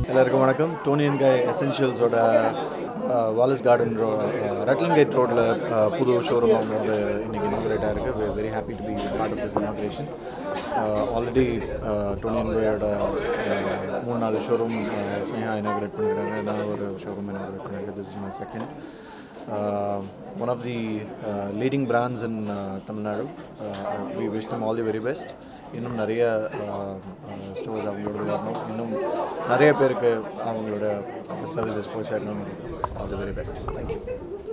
எல்லாருக்கும் வணக்கம் Toni and Guy எசென்ஷியல்ஸோட வாலஸ் கார்டன் ரோ ரட்லன் கேட் ரோட்டில் புது ஷோரூம் அவங்களோட இன்னைக்கு இனாகிரேட் ஆயிருக்கு very happy to be part of this inauguration already Toni and கையோட மூணு நாலு ஷோரூம் ஸ்னேகா இனாகிரேட் பண்ணிருக்காங்க நான் ஒரு ஷோரூம் இனாகிரேட் பண்ணியிருக்கேன் this is my second uh, one of the uh, leading brands in uh, Tamil Nadu. Uh, we wish them all the very best. இன்னும் நிறைய stores அவங்களோட வரணும் இன்னும் நிறைய பேருக்கு அவங்களோட சர்வீசஸ் போய் சேரணும் all the very best thank you